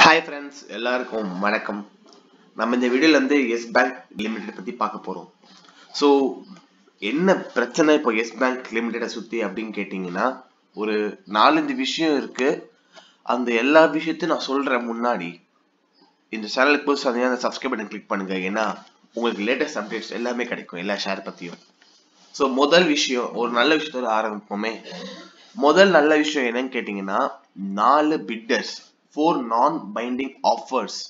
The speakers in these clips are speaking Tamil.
ஹாய் ஃப்ரெண்ட்ஸ் எல்லாருக்கும் வணக்கம் நம்ம இந்த வீடியோல வந்து எஸ் பேங்க் லிமிடெட் பத்தி பார்க்க போறோம் ஸோ என்ன பிரச்சனை இப்போ எஸ் பேங்க் லிமிடெடை சுத்தி அப்படின்னு கேட்டிங்கன்னா ஒரு நாலஞ்சு விஷயம் இருக்கு அந்த எல்லா விஷயத்தையும் நான் சொல்றேன் முன்னாடி இந்த சேனலுக்கு போய் சந்தையாக அந்த சப்ஸ்கிரைப் பட்டன் கிளிக் பண்ணுங்க ஏன்னா உங்களுக்கு லேட்டஸ்ட் அப்டேட்ஸ் எல்லாமே கிடைக்கும் எல்லா ஷேர் பத்தியும் ஸோ முதல் விஷயம் ஒரு நல்ல விஷயத்தோட ஆரம்பிப்போமே முதல் நல்ல விஷயம் என்னன்னு கேட்டிங்கன்னா நாலு bidders for non binding offers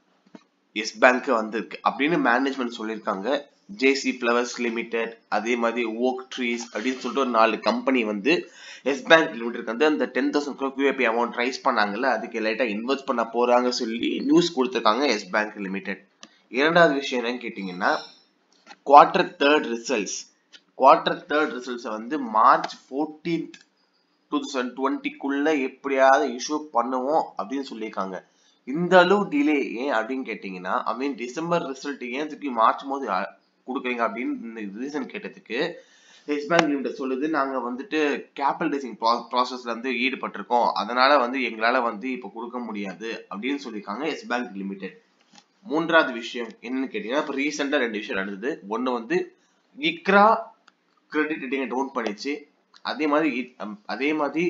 yes bank வந்திருக்கு அப்படின்னு மேனேஜ்மெண்ட் சொல்லியிருக்காங்க ஜேசி ஃப்ளவர்ஸ் லிமிடெட் அதே மாதிரி ஓக் ட்ரீஸ் அப்படின்னு சொல்லிட்டு ஒரு நாலு கம்பெனி வந்து எஸ் பேங்க் லிமிடெட் வந்து அந்த ten thousand crore QIP amount raise பண்ணாங்கல்ல அதுக்கு லைட்டாக இன்வெஸ்ட் பண்ண போறாங்க சொல்லி நியூஸ் கொடுத்துருக்காங்க எஸ் பேங்க் லிமிடெட் இரண்டாவது விஷயம் என்னன்னு கேட்டிங்கன்னா quarter third results quarter third ரிசல்ட்ஸை வந்து மார்ச் ஃபோர்டீன்த் டூ தௌசண்ட் டுவெண்ட்டிக்குள்ள எப்படியாவது இஷ்யூ பண்ணுவோம் அப்படின்னு சொல்லியிருக்காங்க இந்த அளவு டிலே ஏன் அப்படின்னு கேட்டிங்கன்னா ஐ மீன் டிசம்பர் ரிசல்ட் ஏன் திருப்பி மார்ச் போது கொடுக்குறீங்க அப்படின்னு ரீசன் கேட்டதுக்கு எஸ் பேங்க் லிமிடெட் சொல்லுது நாங்க வந்துட்டு கேபிட்டல் ரைசிங் ப்ராசஸ்ல வந்து ஈடுபட்டிருக்கோம் அதனால வந்து எங்களால வந்து இப்போ கொடுக்க முடியாது அப்படின்னு சொல்லியிருக்காங்க எஸ் பேங்க் லிமிடெட் மூன்றாவது விஷயம் என்னன்னு கேட்டீங்கன்னா இப்போ ரீசெண்டா ரெண்டு விஷயம் நடந்தது ஒன்னு வந்து இக்ரா கிரெடிட் ரேட்டிங்கை டவுன் பண்ணிச்சு அதே மாதிரி அதே மாதிரி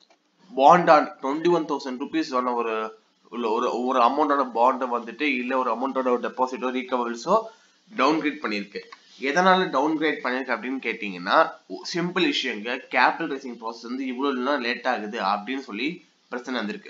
bond on twenty one thousand rupees ஆன ஒரு ஒரு ஒரு அமௌண்டோட பாண்டை வந்துட்டு இல்ல ஒரு அமௌண்டோட டெபாசிட்டோ ரீகவரிஸோ டவுன் கிரேட் பண்ணிருக்கு எதனால டவுன் கிரேட் பண்ணிருக்கு அப்படின்னு கேட்டீங்கன்னா சிம்பிள் விஷயங்க கேபிட்டல் ரைசிங் ப்ராசஸ் வந்து இவ்வளவு லேட் ஆகுது அப்படின்னு சொல்லி பிரச்சனை வந்திருக்கு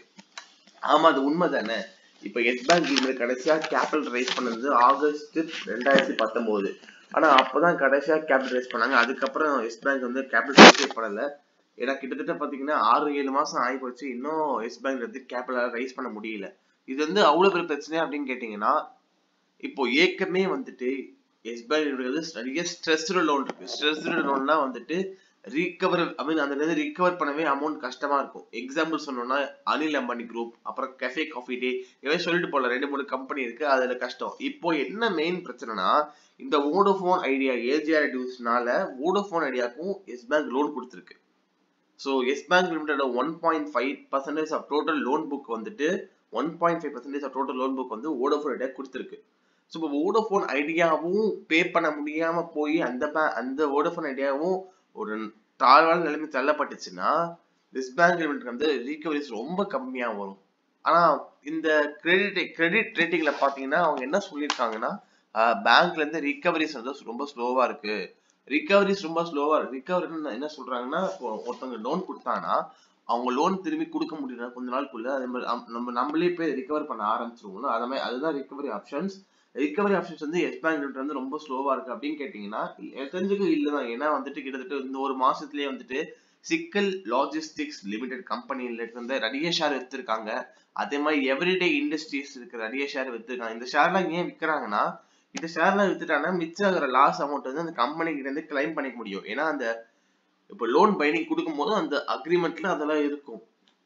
ஆமா அது உண்மை தானே இப்ப எஸ் பேங்க் லிமிட் கடைசியா கேபிட்டல் ரைஸ் பண்ணது ஆகஸ்ட் ரெண்டாயிரத்தி பத்தொன்பது ஆனா அப்பதான் கடைசியா கேபிட்டல் ரைஸ் பண்ணாங்க அதுக்கப்புறம் எஸ் பேங்க் வந்து கேபிட்டல் ரைஸே பண்ணல ஏன்னா கிட்டத்தட்ட பாத்தீங்கன்னா ஆறு ஏழு மாசம் ஆகி போச்சு இன்னும் எஸ் பேங்க் வந்து கேபிட்டல் ரைஸ் பண்ண முடியல இது வந்து அவ்வளவு பெரிய பிரச்சனை அப்படின்னு கேட்டீங்கன்னா இப்போ ஏற்கனவே வந்துட்டு எஸ் பேங்க் நிறைய ஸ்ட்ரெஸ்டு லோன் இருக்கு ஸ்ட்ரெஸ்டு லோன்னா வந்துட்டு ரீகவர் ஐ மீன் அந்த ரிகவர் பண்ணவே அமௌண்ட் கஷ்டமா இருக்கும் எக்ஸாம்பிள் சொன்னோம்னா அனில் அம்பானி குரூப் அப்புறம் கெஃபே காஃபி டே இவன் சொல்லிட்டு போல ரெண்டு மூணு கம்பெனி இருக்கு அதுல கஷ்டம் இப்போ என்ன மெயின் பிரச்சனைனா இந்த வோடோஃபோன் ஐடியா ஏஜிஆர் டியூஸ்னால வோடோஃபோன் ஐடியாவுக்கும் எஸ் பேங்க் லோன் கொடுத்துருக்கு so yes bank limited one point five percentage of total loan book வந்துட்டு one point five percentage of total loan book வந்து வோடோஃபோன் ஐடியா கொடுத்துருக்கு ஸோ இப்போ வோடோஃபோன் ஐடியாவும் பே பண்ண முடியாம போய் அந்த பே அந்த வோடோஃபோன் ஐடியாவும் ஒரு தாழ்வான நிலைமை தள்ளப்பட்டுச்சுன்னா எஸ் பேங்க் லிமிட் வந்து ரீகவரிஸ் ரொம்ப கம்மியா வரும் ஆனா இந்த கிரெடிட் கிரெடிட் ரேட்டிங்ல பாத்தீங்கன்னா அவங்க என்ன சொல்லியிருக்காங்கன்னா பேங்க்ல இருந்து ரிகவரிஸ் வந்து ரொம்ப ஸ்லோவா இருக்கு ரிகவரிஸ் ரொம்ப ஸ்லோவா ரிகவரி என்ன சொல்றாங்கன்னா ஒருத்தவங்க லோன் கொடுத்தாங்கன்னா அவங்க லோன் திரும்பி கொடுக்க முடியல கொஞ்ச நாளுக்குள்ள அதே மாதிரி நம்ம நம்மளே போய் ரிகவர் பண்ண ஆரம்பிச்சிருவோம் அதே மாதிரி அதுதான் ரிகவரி ஆப்ஷன்ஸ் ரிகவரி ஆப்ஷன்ஸ் வந்து எஸ் பேங்க் லிமிட் வந்து ரொம்ப ஸ்லோவா இருக்கு அப்படின்னு கேட்டீங்கன்னா தெரிஞ்சுக்க இல்லதான் ஏன்னா வந்துட்டு கிட்டத்தட்ட இந்த ஒரு மாசத்துலயே வந்துட்டு சிக்கல் லாஜிஸ்டிக்ஸ் லிமிடெட் கம்பெனில இருந்து நிறைய ஷேர் வித்துருக்காங்க அதே மாதிரி எவ்ரிடே இண்டஸ்ட்ரீஸ் இருக்கு நிறைய ஷேர் வித்துருக்காங்க இந்த ஷேர்லாம் ஏன் விற்கிறாங்கன்னா இந்த ஷேர்லாம் வித்துட்டாங்கன்னா மிச்சம் ஆகிற லாஸ் அமௌண்ட் வந்து அந்த கம்பெனி கிட்ட இருந்து கிளைம் பண்ணிக்க முடியும் ஏன்னா அந்த இப்போ லோன் பைனிங் கொடுக்கும் போது அந்த அக்ரிமெண்ட்ல அதெல்லாம் இருக்கும்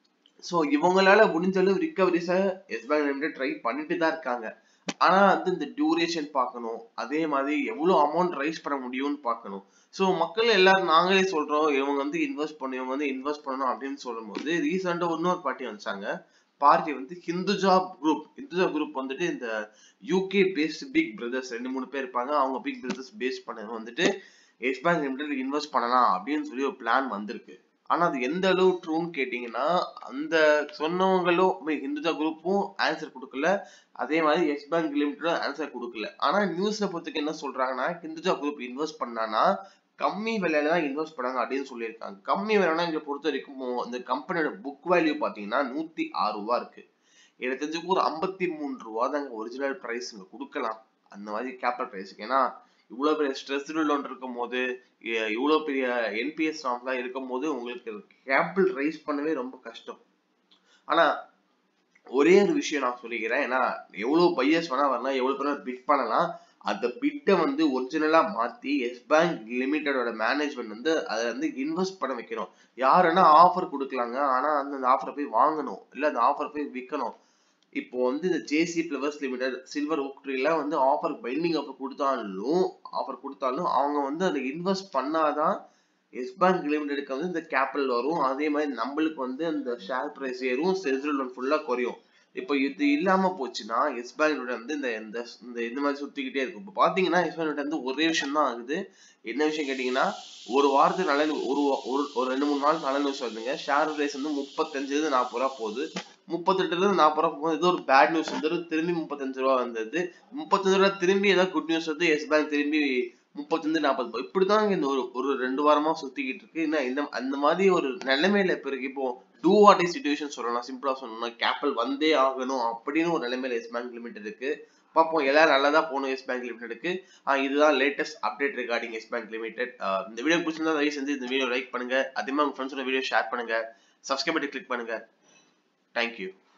ஸோ இவங்களால முடிஞ்ச அளவு ரிகவரிஸை எஸ் பேங்க் லிமிடெட் ட்ரை பண்ணிட்டு தான் இருக்காங்க ஆனா வந்து இந்த டியூரேஷன் பார்க்கணும் அதே மாதிரி எவ்வளவு அமௌண்ட் ரைஸ் பண்ண முடியும்னு பார்க்கணும் ஸோ மக்கள் எல்லாரும் நாங்களே சொல்றோம் இவங்க வந்து இன்வெஸ்ட் பண்ணணும் இவங்க வந்து இன்வெஸ்ட் பண்ணணும் அப்படின்னு சொல்லும் போது ரீசெண்டா இன்னொரு பார்ட்டி வந்துச்சாங்க பார்ட்டி வந்து ஹிந்துஜா குரூப் ஹிந்துஜா குரூப் வந்துட்டு இந்த யூகே பேஸ்ட் பிக் பிரதர்ஸ் ரெண்டு மூணு பேர் இருப்பாங்க அவங்க பிக் பிரதர்ஸ் பேஸ் பண்ணது வந்துட்டு எஸ் பேங்க் லிமிடெட் இன்வெஸ்ட் பண்ணலாம் அப்படின்னு சொல்லி ஒரு பிளான் வந்திருக்கு ஆனா அது எந்த அளவு ட்ரூன்னு கேட்டீங்கன்னா அந்த சொன்னவங்களும் ஹிந்துஜா குரூப்பும் ஆன்சர் கொடுக்கல அதே மாதிரி எஸ் பேங்க் லிமிடெடும் ஆன்சர் கொடுக்கல ஆனா நியூஸ்ல பொறுத்துக்கு என்ன சொல்றாங்கன்னா ஹிந்துஜா குரூப் இன்வெஸ்ட் பண்ணானா கம்மி விலையில தான் இன்வெஸ்ட் பண்ணாங்க அப்படின்னு சொல்லியிருக்காங்க கம்மி விலைனா இங்க பொறுத்த வரைக்கும் இந்த கம்பெனியோட புக் வேல்யூ பாத்தீங்கன்னா நூத்தி ஆறு ரூபா இருக்கு எனக்கு தெரிஞ்சுக்கு ஒரு ஐம்பத்தி மூணு ரூபா தாங்க ஒரிஜினல் பிரைஸ் இங்க கொடுக்கலாம் அந்த மாதிரி கேபிட்டல் பிரைஸ்க்கு ஏன்னா இவ்வளவு பெரிய ஸ்ட்ரெஸ் லோன் இருக்கும் போது இவ்வளவு பெரிய என்பிஎஸ் ஃபார்ம்லாம் இருக்கும் போது உங்களுக்கு கேபிட்டல் ரைஸ் பண்ணவே ரொம்ப கஷ்டம் ஆனா ஒரே ஒரு விஷயம் நான் சொல்லிக்கிறேன் ஏன்னா எவ்வளவு பையர்ஸ் வேணா வரலாம் எவ்வளவு பேர் பிட் பண்ணலாம் அந்த பிட்டை வந்து ஒரிஜினலா மாத்தி எஸ் பேங்க் லிமிடெடோட மேனேஜ்மெண்ட் வந்து அதை வந்து இன்வெஸ்ட் பண்ண வைக்கணும் யாருன்னா ஆஃபர் கொடுக்கலாங்க ஆனா அந்த ஆஃபரை போய் வாங்கணும் இல்ல அந்த ஆஃபர் போய் விற்கணும் இப்போ வந்து இந்த ஜேசி பிளவர்ஸ் லிமிடெட் சில்வர் ஓக்ட்ரிலாம் வந்து ஆஃபர் பைண்டிங் ஆஃபர் கொடுத்தாலும் ஆஃபர் கொடுத்தாலும் அவங்க வந்து அதை இன்வெஸ்ட் பண்ணாதான் எஸ் பேங்க் லிமிடெடுக்கு வந்து இந்த கேபிட்டல் வரும் அதே மாதிரி நம்மளுக்கு வந்து இந்த ஷேர் பிரைஸ் ஏறும் செல்ஸ் லோன் ஃபுல்லா குறையும் இப்போ இது இல்லாம போச்சுன்னா எஸ் பேங்க் வந்து இந்த இந்த இந்த இந்த மாதிரி சுத்திக்கிட்டே இருக்கும் இப்போ பாத்தீங்கன்னா எஸ் பேங்க் வந்து ஒரே விஷயம் தான் ஆகுது என்ன விஷயம் கேட்டீங்கன்னா ஒரு வாரத்துக்கு நல்ல நியூ- ஒரு வா- ஒரு ஒரு ரெண்டு மூணு நாள் நல்ல நியூஸ் வருதுங்க ஷேர் பிரைஸ் வந்து முப்பத்தஞ்சுல இருந்து நாற்பது ரூபா போகுது முப்பத்தெட்டுல இருந்து நாற்பது ரூபா போகுது ஏதோ ஒரு பேட் நியூஸ் வந்து திரும்பி முப்பத்தஞ்சு ரூபா வந்தது முப்பத்தஞ்சு ரூபா திரும்பி ஏதாவது குட் நியூஸ் வந்து எஸ் பேங்க் திரும்பி முப்பத்தஞ்சு நாற்பது ரூபாய் இப்படிதான் இந்த ஒரு ஒரு ரெண்டு வாரமா சுத்திக்கிட்டு இருக்கு என்ன இந்த அந்த மாதிரி ஒரு நிலைமையில இப்ப இருக்கு இப்போ டூ வாட் சுச்சுவேஷன் சொல்லலாம் சிம்பிளா சொல்லணும்னா கேபிட்டல் வந்தே ஆகணும் அப்படின்னு ஒரு நிலைமையில எஸ் பேங்க் லிமிடெட் இருக்கு பார்ப்போம் எல்லாரும் நல்லதா போகணும் எஸ் பேங்க் லிமிடெடுக்கு இதுதான் latest update regarding yes bank limited இந்த வீடியோ பிடிச்சிருந்தா தயவு செஞ்சு இந்த வீடியோ லைக் பண்ணுங்க அதே மாதிரி உங்க ஃப்ரெண்ட்ஸோட வீடியோ ஷேர் பண்ணுங்க சப்ஸ்கிரைப் பண்ணி கிளிக் பண்ணுங்க தேங்க்யூ